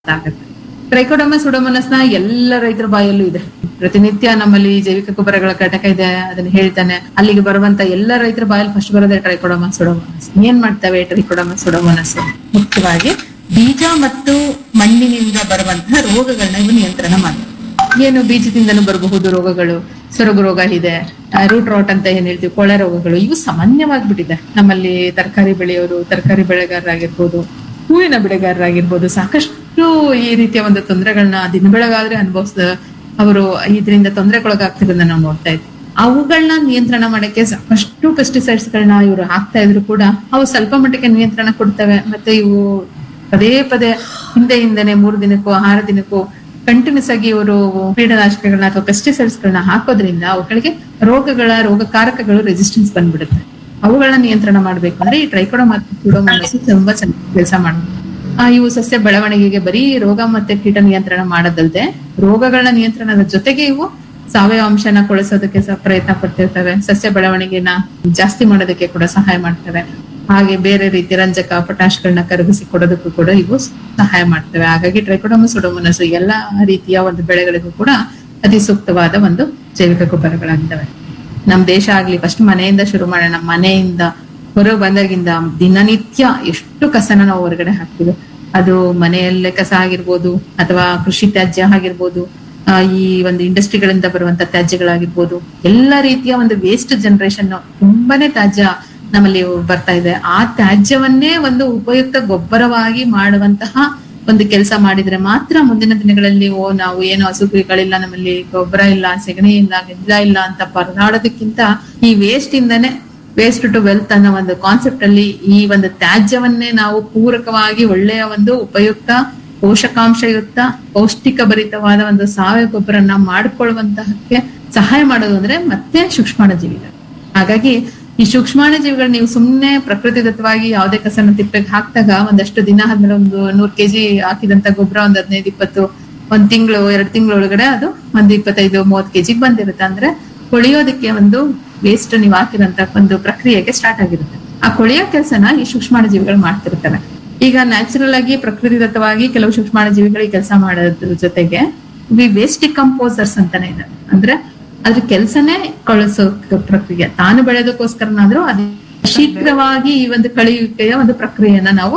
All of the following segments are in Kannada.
ಆಗುತ್ತೆ ಟ್ರೈಕೋಡಮ ಸುಡೋಮನಸ್ನ ಎಲ್ಲ ರೈತರ ಬಾಯಲ್ಲೂ ಇದೆ ಪ್ರತಿನಿತ್ಯ ನಮ್ಮಲ್ಲಿ ಜೈವಿಕ ಗೊಬ್ಬರಗಳ ಘಟಕ ಇದೆ ಅದನ್ನ ಹೇಳ್ತಾನೆ ಅಲ್ಲಿಗೆ ಬರುವಂತ ಎಲ್ಲ ರೈತರ ಬಾಯಲ್ಲಿ ಫಸ್ಟ್ ಬರೋದೇ ಟ್ರೈಕೋಡಮ ಸುಡೋಮನಸ್ ಏನ್ ಮಾಡ್ತವೆ ಟ್ರೈಕೋಡಮ ಸುಡೋಮನಸ್ ಮುಖ್ಯವಾಗಿ ಬೀಜ ಮತ್ತು ಮಣ್ಣಿನಿಂದ ಬರುವಂತಹ ರೋಗಗಳನ್ನ ಇವು ನಿಯಂತ್ರಣ ಮಾಡ್ತವೆ ಏನು ಬೀಜದಿಂದನೂ ಬರಬಹುದು ರೋಗಗಳು ಸೊರಗು ರೋಗ ಇದೆ ರೂಟ್ ರಾಟ್ ಅಂತ ಏನ್ ಹೇಳ್ತೀವಿ ಕೊಳೆ ರೋಗಗಳು ಇವು ಸಾಮಾನ್ಯವಾಗ್ಬಿಟ್ಟಿದೆ ನಮ್ಮಲ್ಲಿ ತರಕಾರಿ ಬೆಳೆಯೋರು ತರಕಾರಿ ಬೆಳೆಗಾರರಾಗಿರ್ಬೋದು ಹೂವಿನ ಬೆಳೆಗಾರರಾಗಿರ್ಬೋದು ಸಾಕಷ್ಟು ಈ ರೀತಿಯ ಒಂದು ತೊಂದರೆಗಳನ್ನ ದಿನ ಬೆಳಗಾದ್ರೆ ಅನುಭವಿಸ ಅವರು ಇದರಿಂದ ತೊಂದರೆಗೊಳಗಾಗ್ತಿರೋದನ್ನ ನಾವು ನೋಡ್ತಾ ಇದ್ವಿ ಅವುಗಳನ್ನ ನಿಯಂತ್ರಣ ಮಾಡಕ್ಕೆ ಸಾಕಷ್ಟು ಪೆಸ್ಟಿಸೈಡ್ಸ್ ಗಳನ್ನ ಇವರು ಹಾಕ್ತಾ ಇದ್ರು ಕೂಡ ಅವು ಸ್ವಲ್ಪ ಮಟ್ಟಿಗೆ ನಿಯಂತ್ರಣ ಕೊಡ್ತವೆ ಮತ್ತೆ ಇವು ಪದೇ ಪದೇ ಹಿಂದೆ ಹಿಂದೆನೆ ಮೂರು ದಿನಕ್ಕೂ ಆರು ದಿನಕ್ಕೂ ಕಂಟಿನ್ಯೂಸ್ ಆಗಿ ಇವರು ಕೀಟನಾಶಕಗಳನ್ನ ಅಥವಾ ಪೆಸ್ಟಿಸೈಡ್ಸ್ ಗಳನ್ನ ಹಾಕೋದ್ರಿಂದ ಅವುಗಳಿಗೆ ರೋಗಗಳ ರೋಗಕಾರಕಗಳು ರೆಸಿಸ್ಟೆನ್ಸ್ ಬಂದ್ಬಿಡುತ್ತೆ ಅವುಗಳನ್ನ ನಿಯಂತ್ರಣ ಮಾಡ್ಬೇಕು ಅಂದ್ರೆ ಈ ಟ್ರೈಕೋಡ ಮತ್ತು ಕ್ಯೂಡೋಮೋನಸ್ ತುಂಬಾ ಚೆನ್ನಾಗಿ ಕೆಲಸ ಮಾಡುತ್ತೆ ಆ, ಇವು ಸಸ್ಯ ಬೆಳವಣಿಗೆಗೆ ಬರೀ ರೋಗ ಮತ್ತೆ ಕೀಟ ನಿಯಂತ್ರಣ ಮಾಡೋದಲ್ದೆ ರೋಗಗಳನ್ನ ನಿಯಂತ್ರಣದ ಜೊತೆಗೆ ಇವು ಸಾವಯವ ಅಂಶನ ಕೊಳಿಸೋದಕ್ಕೆ ಸಹ ಪ್ರಯತ್ನ ಪಡ್ತಿರ್ತವೆ ಸಸ್ಯ ಬೆಳವಣಿಗೆನ ಜಾಸ್ತಿ ಮಾಡೋದಕ್ಕೆ ಕೂಡ ಸಹಾಯ ಮಾಡ್ತವೆ ಹಾಗೆ ಬೇರೆ ರೀತಿ ರಂಜಕ ಪೊಟ್ಯಾಶ್ಗಳನ್ನ ಕರಗಿಸಿ ಕೊಡೋದಕ್ಕೂ ಕೂಡ ಇವು ಸಹಾಯ ಮಾಡ್ತವೆ ಹಾಗಾಗಿ ಟ್ರೈಕೋಡಮಸ್ ಸುಡೋಮನಸ್ ಎಲ್ಲಾ ರೀತಿಯ ಒಂದು ಬೆಳೆಗಳಿಗೂ ಕೂಡ ಅತಿ ಸೂಕ್ತವಾದ ಒಂದು ಜೈವಿಕ ಗೊಬ್ಬರಗಳಾಗಿದ್ದಾವೆ ನಮ್ ದೇಶ ಆಗ್ಲಿ ಫಸ್ಟ್ ಮನೆಯಿಂದ ಶುರು ಮಾಡೋಣ ಮನೆಯಿಂದ ಹೊರಗೆ ಬಂದಾಗಿಂದ ದಿನನಿತ್ಯ ಎಷ್ಟು ಕಸನ ನಾವು ಹೊರಗಡೆ ಹಾಕ್ತೀವಿ ಅದು ಮನೆಯಲ್ಲೇ ಕಸ ಆಗಿರ್ಬೋದು ಅಥವಾ ಕೃಷಿ ತ್ಯಾಜ್ಯ ಆಗಿರ್ಬೋದು ಆ, ಈ ಒಂದು ಇಂಡಸ್ಟ್ರಿಗಳಿಂದ ಬರುವಂತ ತ್ಯಾಜ್ಯಗಳಾಗಿರ್ಬೋದು ಎಲ್ಲ ರೀತಿಯ ಒಂದು ವೇಸ್ಟ್ ಜನರೇಷನ್ ತುಂಬಾನೇ ತ್ಯಾಜ್ಯ ನಮ್ಮಲ್ಲಿ ಬರ್ತಾ ಇದೆ ಆ ತ್ಯಾಜ್ಯವನ್ನೇ ಒಂದು ಉಪಯುಕ್ತ ಗೊಬ್ಬರವಾಗಿ ಮಾಡುವಂತಹ ಒಂದು ಕೆಲಸ ಮಾಡಿದ್ರೆ ಮಾತ್ರ ಮುಂದಿನ ದಿನಗಳಲ್ಲಿ ಓ ನಾವು ಏನು ಹಸುಗಳಿಲ್ಲ ನಮ್ಮಲ್ಲಿ ಗೊಬ್ಬರ ಇಲ್ಲ ಸೆಗಣಿ ಇಲ್ಲ ಗಿಡ ಇಲ್ಲ ಅಂತ ಪರದಾಡೋದಕ್ಕಿಂತ ಈ ವೇಸ್ಟ್ ಇಂದಾನೆ ವೇಸ್ಟ್ ಟು ವೆಲ್ತ್ ಅನ್ನೋ ಒಂದು ಕಾನ್ಸೆಪ್ಟ್ ಅಲ್ಲಿ ಈ ಒಂದು ತ್ಯಾಜ್ಯವನ್ನೇ ನಾವು ಪೂರಕವಾಗಿ ಒಳ್ಳೆಯ ಒಂದು ಉಪಯುಕ್ತ ಪೋಷಕಾಂಶಯುಕ್ತ ಪೌಷ್ಟಿಕ ಭರಿತವಾದ ಒಂದು ಸಾವಯವ ಗೊಬ್ಬರನ ಮಾಡ್ಕೊಳ್ಳುವಂತಹಕ್ಕೆ ಸಹಾಯ ಮಾಡೋದು ಅಂದ್ರೆ ಮತ್ತೆ ಸೂಕ್ಷ್ಮಾಣು ಜೀವಿಗಳು ಹಾಗಾಗಿ ಈ ಸೂಕ್ಷ್ಮಾಣು ಜೀವಿಗಳು ನೀವು ಸುಮ್ನೆ ಪ್ರಕೃತಿದತ್ತವಾಗಿ ಯಾವುದೇ ಕಸನ ತಿಪ್ಪೆಗೆ ಹಾಕ್ದಾಗ ಒಂದಷ್ಟು ದಿನ ಆದ್ಮೇಲೆ ಒಂದು ನೂರ್ ಕೆಜಿ ಹಾಕಿದಂತ ಗೊಬ್ಬರ ಒಂದ್ ಹದಿನೈದು ಇಪ್ಪತ್ತು ಒಂದ್ ತಿಂಗಳು ಎರಡ್ ತಿಂಗಳ ಒಳಗಡೆ ಅದು ಒಂದ್ ಇಪ್ಪತ್ತೈದು ಮೂವತ್ ಕೆಜಿಗೆ ಬಂದಿರುತ್ತೆ ಅಂದ್ರೆ ಕೊಳಿಯೋದಕ್ಕೆ ಒಂದು ವೇಸ್ಟ್ ನೀವು ಹಾಕಿರಂತ ಒಂದು ಪ್ರಕ್ರಿಯೆಗೆ ಸ್ಟಾರ್ಟ್ ಆಗಿರುತ್ತೆ ಆ ಕೊಳೆಯೋ ಕೆಲಸನ ಈ ಸೂಕ್ಷ್ಮಾಣು ಜೀವಿಗಳು ಮಾಡ್ತಿರ್ತವೆ ಈಗ ನ್ಯಾಚುರಲ್ ಆಗಿ ಪ್ರಕೃತಿದತ್ತವಾಗಿ ಕೆಲವು ಸೂಕ್ಷ್ಮಾಣು ಜೀವಿಗಳು ಕೆಲಸ ಮಾಡೋದ್ರ ಜೊತೆಗೆ ವಿ ವೇಸ್ಟ್ ಡಿಕಂಪೋಸರ್ಸ್ ಅಂತಾನೆ ಇದೆ ಅಂದ್ರೆ ಅದ್ರ ಕೆಲಸನೇ ಕಳಿಸೋ ಪ್ರಕ್ರಿಯೆ ತಾನು ಬೆಳೆಯೋದಕ್ಕೋಸ್ಕರನಾದ್ರೂ ಅದು ಶೀಘ್ರವಾಗಿ ಈ ಒಂದು ಕಳೆಯುವಿಕೆಯ ಒಂದು ಪ್ರಕ್ರಿಯೆಯನ್ನ ನಾವು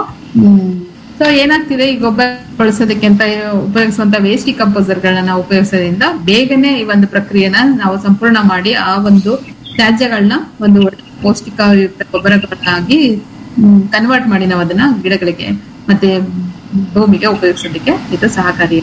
ಸೊ ಏನಾಗ್ತಿದೆ ಈ ಗೊಬ್ಬರ ಬಳಸೋದಕ್ಕೆ ಅಂತ ಉಪಯೋಗಿಸುವಂತ ವೇಸ್ಟ್ ಡಿಕಂಪೋಸರ್ ಗಳನ್ನ ನಾವು ಉಪಯೋಗಿಸೋದ್ರಿಂದ ಬೇಗನೆ ಈ ಒಂದು ಪ್ರಕ್ರಿಯೆನ ನಾವು ಸಂಪೂರ್ಣ ಮಾಡಿ ಆ ಒಂದು ತ್ಯಾಜ್ಯಗಳನ್ನ ಒಂದು ಒಳ್ಳೆ ಪೌಷ್ಟಿಕಯುಕ್ತ ಗೊಬ್ಬರಗಳನ್ನಾಗಿ ಕನ್ವರ್ಟ್ ಮಾಡಿ ನಾವು ಅದನ್ನ ಗಿಡಗಳಿಗೆ ಮತ್ತೆ ಭೂಮಿಗೆ ಉಪಯೋಗಿಸೋದಕ್ಕೆ ಇದು ಸಹಕಾರಿ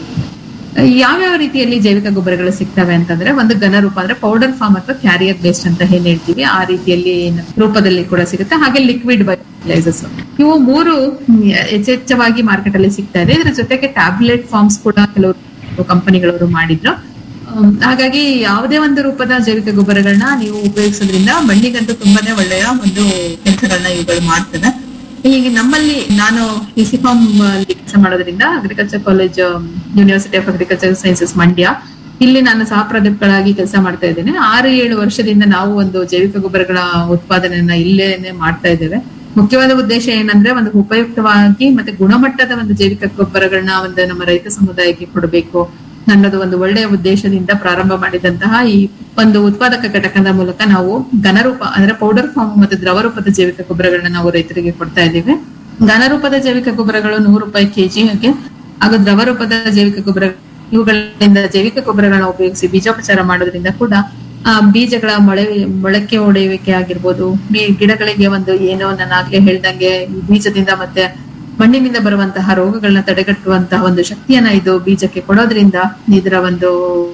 ಯಾವ್ಯಾವ ರೀತಿಯಲ್ಲಿ ಜೈವಿಕ ಗೊಬ್ಬರಗಳು ಸಿಗ್ತವೆ ಅಂತಂದ್ರೆ ಒಂದು ಘನ ರೂಪ ಅಂದ್ರೆ ಪೌಡರ್ ಫಾರ್ಮ್ ಅಥವಾ ಕ್ಯಾರಿಯರ್ ಬೇಸ್ಡ್ ಅಂತ ಏನ್ ಹೇಳ್ತೀವಿ ಆ ರೀತಿಯಲ್ಲಿ ಏನು ರೂಪದಲ್ಲಿ ಕೂಡ ಸಿಗುತ್ತೆ ಹಾಗೆ ಲಿಕ್ವಿಡ್ ಬಯೋಲೈಸರ್ಸ್ ಇವು ಮೂರು ಹ್ಮ್, ಯಥೇಚ್ಛವಾಗಿ ಮಾರ್ಕೆಟ್ ಅಲ್ಲಿ ಸಿಗ್ತಾ ಇದೆ ಇದ್ರ ಜೊತೆಗೆ ಟ್ಯಾಬ್ಲೆಟ್ ಫಾರ್ಮ್ಸ್ ಕೂಡ ಕೆಲವರು ಕಂಪನಿಗಳವರು ಮಾಡಿದ್ರು ಹ್ಮ್, ಹಾಗಾಗಿ ಯಾವುದೇ ಒಂದು ರೂಪದ ಜೈವಿಕ ಗೊಬ್ಬರಗಳನ್ನ ನೀವು ಉಪಯೋಗಿಸೋದ್ರಿಂದ ಮಣ್ಣಿಗಂತೂ ತುಂಬಾನೇ ಒಳ್ಳೆಯ ಒಂದು ಕೆಲಸಗಳನ್ನ ಇವುಗಳು ಮಾಡ್ತದೆ ಈಗ ನಮ್ಮಲ್ಲಿ ನಾನು ಫಾರ್ಮ್ ಅಲ್ಲಿ ಕೆಲಸ ಮಾಡೋದ್ರಿಂದ agriculture college university of agriculture sciences Mandya ಇಲ್ಲಿ ನಾನು ಸಹ ಪ್ರಾಧ್ಯಾಪಕಳಾಗಿ ಕೆಲಸ ಮಾಡ್ತಾ ಇದ್ದೇನೆ ಆರು ಏಳು ವರ್ಷದಿಂದ ನಾವು ಒಂದು ಜೈವಿಕ ಗೊಬ್ಬರಗಳ ಉತ್ಪಾದನೆಯನ್ನ ಇಲ್ಲೇನೆ ಮಾಡ್ತಾ ಇದ್ದೇವೆ ಮುಖ್ಯವಾದ ಉದ್ದೇಶ ಏನಂದ್ರೆ ಒಂದು ಉಪಯುಕ್ತವಾಗಿ ಮತ್ತೆ ಗುಣಮಟ್ಟದ ಒಂದು ಜೈವಿಕ ಗೊಬ್ಬರಗಳನ್ನ ಒಂದು ನಮ್ಮ ರೈತ ಸಮುದಾಯಕ್ಕೆ ಕೊಡಬೇಕು ಅನ್ನೋದು ಒಂದು ಒಳ್ಳೆಯ ಉದ್ದೇಶದಿಂದ ಪ್ರಾರಂಭ ಮಾಡಿದಂತಹ ಈ ಒಂದು ಉತ್ಪಾದಕ ಘಟಕದ ಮೂಲಕ ನಾವು ಘನರೂಪ ಅಂದ್ರೆ ಪೌಡರ್ ಫಾರ್ಮ್ ಮತ್ತೆ ದ್ರವ ರೂಪದ ಜೈವಿಕ ಗೊಬ್ಬರಗಳನ್ನ ನಾವು ರೈತರಿಗೆ ಕೊಡ್ತಾ ಇದ್ದೀವಿ ಘನರೂಪದ ಜೈವಿಕ ಗೊಬ್ಬರಗಳು ನೂರು ರೂಪಾಯಿ ಕೆಜಿ ಹಾಗೆ ಹಾಗೂ ದ್ರವ ರೂಪದ ಜೈವಿಕ ಗೊಬ್ಬರ ಇವುಗಳಿಂದ ಜೈವಿಕ ಗೊಬ್ಬರಗಳನ್ನ ಉಪಯೋಗಿಸಿ ಬೀಜೋಪಚಾರ ಮಾಡೋದ್ರಿಂದ ಕೂಡ ಆ ಬೀಜಗಳ ಮೊಳೆ ಮೊಳಕೆ ಒಡೆಯುವಿಕೆ ಆಗಿರ್ಬೋದು ಬಿ- ಗಿಡಗಳಿಗೆ ಒಂದು ಏನೋ ನಾನು ಆಗ್ಲೇ ಹೇಳ್ದಂಗೆ ಈ ಬೀಜದಿಂದ ಮತ್ತೆ ಮಣ್ಣಿನಿಂದ ಬರುವಂತಹ ರೋಗಗಳನ್ನ ತಡೆಗಟ್ಟುವಂತಹ ಒಂದು ಶಕ್ತಿಯನ್ನ ಇದು ಬೀಜಕ್ಕೆ ಕೊಡೋದ್ರಿಂದ ಇದರ ಒಂದು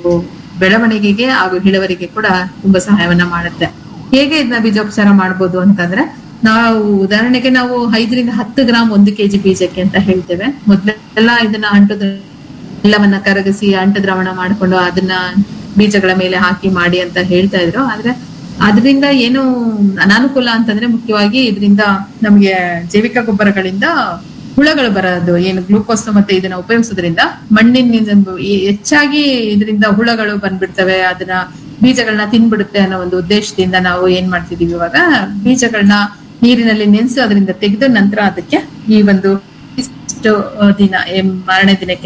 ಬೆಳವಣಿಗೆಗೆ ಹಾಗೂ ಇಳುವರಿಗೆ ಕೂಡ ತುಂಬಾ ಸಹಾಯವನ್ನ ಮಾಡುತ್ತೆ ಹೇಗೆ ಇದನ್ನ ಬೀಜೋಪಚಾರ ಮಾಡ್ಬೋದು ಅಂತಂದ್ರೆ ನಾವು ಉದಾಹರಣೆಗೆ ನಾವು ಐದರಿಂದ ಹತ್ತು ಗ್ರಾಮ್ ಒಂದು ಕೆಜಿ ಬೀಜಕ್ಕೆ ಅಂತ ಹೇಳ್ತೇವೆ ಮೊದ್ಲೆಲ್ಲ ಇದನ್ನ ಅಂಟು ಎಲ್ಲವನ್ನ ಕರಗಿಸಿ ಅಂಟು ದ್ರಾವಣ ಮಾಡ್ಕೊಂಡು ಅದನ್ನ ಬೀಜಗಳ ಮೇಲೆ ಹಾಕಿ ಮಾಡಿ ಅಂತ ಹೇಳ್ತಾ ಇದ್ರು ಆದ್ರೆ ಅದರಿಂದ ಏನು ಅನಾನುಕೂಲ ಅಂತಂದ್ರೆ ಮುಖ್ಯವಾಗಿ ಇದರಿಂದ ನಮ್ಗೆ ಜೈವಿಕ ಗೊಬ್ಬರಗಳಿಂದ ಹುಳಗಳು ಬರೋದು ಏನು ಗ್ಲೂಕೋಸ್ ಮತ್ತೆ ಇದನ್ನ ಉಪಯೋಗಿಸೋದ್ರಿಂದ ಮಣ್ಣಿನ ಈ- ಹೆಚ್ಚಾಗಿ ಇದರಿಂದ ಹುಳಗಳು ಬಂದ್ಬಿಡ್ತವೆ ಅದನ್ನ ಬೀಜಗಳನ್ನ ತಿನ್ಬಿಡುತ್ತೆ ಅನ್ನೋ ಒಂದು ಉದ್ದೇಶದಿಂದ ನಾವು ಏನ್ ಮಾಡ್ತಿದೀವಿ ಇವಾಗ ಬೀಜಗಳನ್ನ ನೀರಿನಲ್ಲಿ ನೆನೆಸಿ ಅದರಿಂದ ತೆಗೆದು ನಂತರ ಅದಕ್ಕೆ ಈ ಒಂದು ಲಾಸ್ಟ್ ದಿನ ಏ ಮಾರನೇ ದಿನಕ್ಕೆ